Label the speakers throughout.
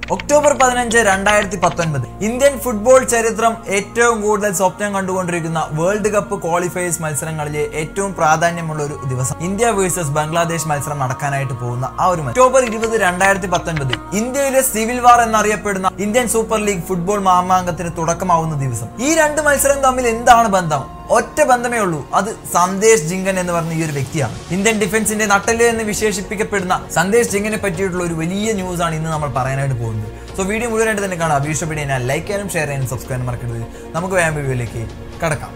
Speaker 1: October പതിനഞ്ച് രണ്ടായിരത്തി പത്തൊൻപത് ഇന്ത്യൻ ഫുട്ബോൾ ചരിത്രം ഏറ്റവും കൂടുതൽ സ്വപ്നം കണ്ടുകൊണ്ടിരിക്കുന്ന വേൾഡ് കപ്പ് ക്വാളിഫയേഴ്സ് മത്സരങ്ങളിലെ ഏറ്റവും പ്രാധാന്യമുള്ള ഒരു ദിവസം ഇന്ത്യ വേഴ്സസ് ബംഗ്ലാദേശ് മത്സരം നടക്കാനായിട്ട് പോകുന്ന ആ ഒരു മത്സരം. ഒക്ടോബർ ഇരുപത് രണ്ടായിരത്തി പത്തൊൻപത് ഇന്ത്യയിലെ സിവിൽ വാർ എന്നറിയപ്പെടുന്ന ഇന്ത്യൻ സൂപ്പർ ലീഗ് ഫുട്ബോൾ മാമാങ്കത്തിന് തുടക്കമാവുന്ന ദിവസം ഈ രണ്ട് മത്സരം തമ്മിൽ എന്താണ് ബന്ധം ഒറ്റ ബന്ധമേ ഉള്ളൂ അത് സന്ദേശ് ജിങ്കൻ എന്ന് പറഞ്ഞ ഈ ഒരു വ്യക്തിയാണ് ഇന്ത്യൻ ഡിഫൻസിന്റെ നട്ടല് എന്ന് വിശേഷിപ്പിക്കപ്പെടുന്ന സന്ദേശ് ജിങ്കനെ പറ്റിയിട്ടുള്ള ഒരു വലിയ ന്യൂസ് ആണ് ഇന്ന് നമ്മൾ പറയാനായിട്ട് പോകുന്നത് സോ വീഡിയോ മുഴുവനായിട്ട് തന്നെ കാണാം അഭിഷ്ടപ്പെടുന്ന ലൈക്ക് ചെയ്യാനും ഷെയർ ചെയ്യാനും സബ്സ്ക്രൈബ് മറക്കരുത് നമുക്ക് വേഗം വീഡിയോയിലേക്ക് കടക്കാം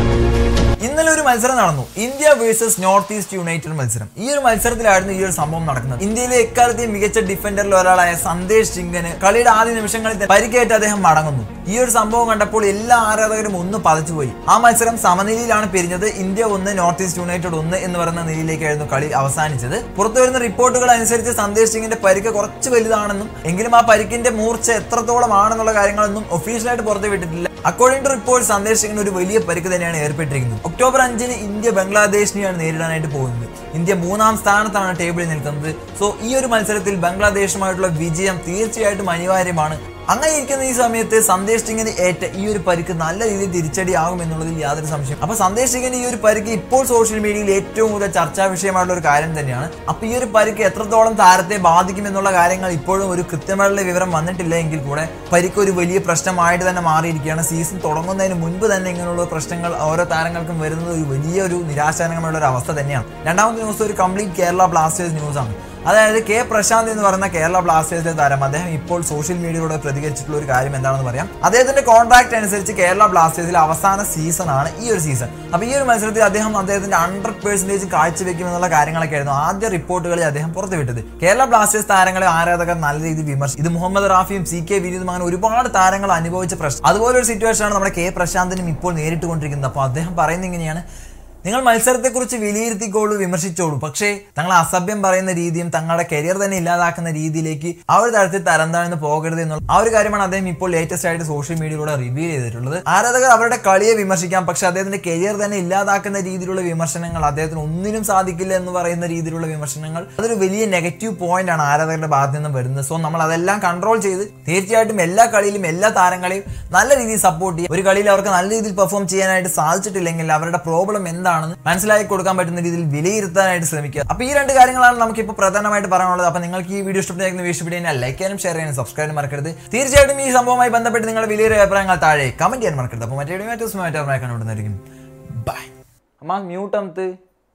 Speaker 1: ഇന്നലെ ഒരു മത്സരം നടന്നു India versus north east united മത്സരം ഈ ഒരു മത്സരത്തിലായിരുന്നു ഈ ഒരു സംഭവം നടക്കുന്നത് ഇന്ത്യയിലെ എക്കാലത്തെയും മികച്ച ഡിഫൻഡറിൽ ഒരാളായ സന്ദേശ് സിംഗന് കളിയുടെ ആദ്യ നിമിഷങ്ങളിൽ തന്നെ പരിക്കേറ്റ് അദ്ദേഹം മടങ്ങുന്നു ഈ ഒരു സംഭവം കണ്ടപ്പോൾ എല്ലാ ആരാധകരും ഒന്ന് പതച്ചുപോയി ആ മത്സരം സമനിലയിലാണ് പിരിഞ്ഞത് ഇന്ത്യ ഒന്ന് നോർത്ത് ഈസ്റ്റ് യുണൈറ്റഡ് ഒന്ന് എന്ന് പറയുന്ന നിലയിലേക്കായിരുന്നു കളി അവസാനിച്ചത് പുറത്തു വരുന്ന റിപ്പോർട്ടുകൾ അനുസരിച്ച് സന്ദേശ് സിംഗിന്റെ പരിക്ക് കുറച്ച് വലുതാണെന്നും എങ്കിലും ആ പരിക്കിന്റെ മൂർച്ച എത്രത്തോളം ആണെന്നുള്ള കാര്യങ്ങളൊന്നും ഒഫീഷ്യലായിട്ട് പുറത്തു വിട്ടിട്ടില്ല അക്കോർഡിംഗ് ടു റിപ്പോർട്ട് സന്ദേശ് സിംഗിന് ഒരു വലിയ പരിക്ക് തന്നെയാണ് ഏർപ്പെട്ടിരിക്കുന്നത് ഒക്ടോബർ അഞ്ചിന് ഇന്ത്യ ബംഗ്ലാദേശിനെയാണ് നേരിടാനായിട്ട് പോകുന്നത് ഇന്ത്യ മൂന്നാം സ്ഥാനത്താണ് ടേബിളിൽ നിൽക്കുന്നത് സോ ഈ ഒരു മത്സരത്തിൽ ബംഗ്ലാദേശുമായിട്ടുള്ള വിജയം തീർച്ചയായിട്ടും അനിവാര്യമാണ് അങ്ങനെ ഇരിക്കുന്ന ഈ സമയത്ത് സന്ദേശ് സിംഗിന് ഏറ്റ ഈ ഒരു പരിക്ക് നല്ല രീതിയിൽ തിരിച്ചടിയാകും എന്നുള്ളതിൽ യാതൊരു സംശയം അപ്പൊ സന്ദേശ് സിംഗിന് ഈ ഒരു പരിക്ക് ഇപ്പോൾ സോഷ്യൽ മീഡിയയിൽ ഏറ്റവും കൂടുതൽ ചർച്ചാ വിഷയമായിട്ടുള്ള ഒരു കാര്യം തന്നെയാണ് അപ്പൊ ഈ ഒരു പരിക്ക് എത്രത്തോളം താരത്തെ ബാധിക്കും എന്നുള്ള കാര്യങ്ങൾ ഇപ്പോഴും ഒരു കൃത്യമായിട്ടുള്ള വിവരം വന്നിട്ടില്ല എങ്കിൽ കൂടെ പരിക്ക് ഒരു വലിയ പ്രശ്നമായിട്ട് തന്നെ മാറിയിരിക്കുകയാണ് സീസൺ തുടങ്ങുന്നതിന് മുൻപ് തന്നെ ഇങ്ങനെയുള്ള പ്രശ്നങ്ങൾ ഓരോ താരങ്ങൾക്കും വരുന്നത് ഒരു വലിയ ഒരു നിരാശാജനകമായ ഒരു അവസ്ഥ തന്നെയാണ് രണ്ടാമത്തെ ന്യൂസ് ഒരു കംപ്ലീറ്റ് കേരള ബ്ലാസ്റ്റേഴ്സ് ന്യൂസ് ആണ് അതായത് കെ പ്രശാന്ത് എന്ന് പറയുന്ന കേരള ബ്ലാസ്റ്റേഴ്സിലെ താരം അദ്ദേഹം ഇപ്പോൾ സോഷ്യൽ മീഡിയയിലൂടെ പ്രതികരിച്ചിട്ടുള്ള ഒരു കാര്യം എന്താണെന്ന് പറയാം അദ്ദേഹത്തിന്റെ കോൺട്രാക്ട് അനുസരിച്ച് കേരള ബ്ലാസ്റ്റേഴ്സിലെ അവസാന സീസൺ ആണ് ഈ ഒരു സീസൺ അപ്പൊ ഈ ഒരു മത്സരത്തിൽ അദ്ദേഹം അദ്ദേഹത്തിന്റെ ഹൺഡ്രഡ് പേഴ്സൻറ്റേജ് കാഴ്ചവെക്കും എന്നുള്ള കാര്യങ്ങളൊക്കെ ആയിരുന്നു ആദ്യ റിപ്പോർട്ടുകളിൽ അദ്ദേഹം പുറത്തുവിട്ടത് കേരള ബ്ലാസ്റ്റേഴ്സ് താരങ്ങളെ ആരാധകർ നല്ല രീതിയിൽ വിമർശിച്ചു ഇത് മുഹമ്മദ് റാഫിയും സി കെ വിനീതും അങ്ങനെ ഒരുപാട് താരങ്ങൾ അനുഭവിച്ച പ്രശ്നം അതുപോലെ ഒരു സിറ്റുവേഷൻ ആണ് നമ്മുടെ കെ പ്രശാന്തിനും ഇപ്പോൾ നേരിട്ട് കൊണ്ടിരിക്കുന്നത് അപ്പോൾ അദ്ദേഹം പറയുന്നത് ഇങ്ങനെയാണ് നിങ്ങൾ മത്സരത്തെക്കുറിച്ച് വിലയിരുത്തിക്കോളൂ വിമർശിച്ചോളൂ പക്ഷേ തങ്ങൾ അസഭ്യം പറയുന്ന രീതിയും തങ്ങളുടെ കരിയർ തന്നെ ഇല്ലാതാക്കുന്ന രീതിയിലേക്ക് ആ ഒരു തരത്തിൽ തരം താഴ്ന്ന് പോകരുത് എന്നുള്ള ആ ഒരു കാര്യമാണ് അദ്ദേഹം ഇപ്പോൾ ലേറ്റസ്റ്റ് ആയിട്ട് സോഷ്യൽ മീഡിയയിലൂടെ റിവീൽ ചെയ്തിട്ടുള്ളത് ആരാധകർ അവരുടെ കളിയെ വിമർശിക്കാം പക്ഷെ അദ്ദേഹത്തിന്റെ കരിയർ തന്നെ ഇല്ലാതാക്കുന്ന രീതിയിലുള്ള വിമർശനങ്ങൾ അദ്ദേഹത്തിന് ഒന്നിനും സാധിക്കില്ല എന്ന് പറയുന്ന രീതിയിലുള്ള വിമർശനങ്ങൾ അതൊരു വലിയ നെഗറ്റീവ് പോയിന്റ് ആണ് ആരാധകരുടെ ഭാഗത്ത് നിന്ന് വരുന്നത് സോ നമ്മൾ അതെല്ലാം കൺട്രോൾ ചെയ്ത് തീർച്ചയായിട്ടും എല്ലാ കളിയിലും എല്ലാ താരങ്ങളെയും നല്ല രീതിയിൽ സപ്പോർട്ട് ചെയ്യുക ഒരു കളിയിൽ അവർക്ക് നല്ല രീതിയിൽ പെർഫോം ചെയ്യാനായിട്ട് സാധിച്ചിട്ടില്ലെങ്കിൽ അവരുടെ പ്രോബ്ലം എന്താണെന്ന് മനസ്സിലാക്കി കൊടുക്കാൻ പറ്റുന്ന രീതിയിൽ വിലയിരുത്താനായിട്ട് ശ്രമിക്കുക അപ്പൊ ഈ രണ്ട് കാര്യങ്ങളാണ് നമുക്ക് ഇപ്പോൾ പ്രധാനമായിട്ട് പറയാനുള്ളത് അപ്പൊ നിങ്ങൾക്ക് ഈ വീഡിയോ ഇഷ്ടപ്പെടുന്ന വീഡിയോ ഇഷ്ടപ്പെടുന്ന ലൈക്ക് ചെയ്യാനും ഷെയർ ചെയ്യാനും സബ്സ്ക്രൈബ് ചെയ്യാനും മറക്കരുത് തീർച്ചയായിട്ടും ഈ സംഭവവുമായി ബന്ധപ്പെട്ട് നിങ്ങളുടെ വലിയൊരു അഭിപ്രായങ്ങൾ താഴെ കമന്റ് ചെയ്യാൻ മറക്കരുത് അപ്പോൾ മറ്റേ മറ്റേ മറ്റേ അഭിപ്രായം കണ്ടുകൊണ്ടിരിക്കും ബൈ അമ്മ മ്യൂട്ട് അമത്ത്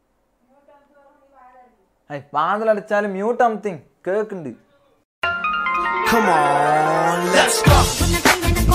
Speaker 1: വാതിലടച്ചാലും മ്യൂട്ട് അമത്തിങ് കേക്കുണ്ട്
Speaker 2: Come on, let's go.
Speaker 3: When I think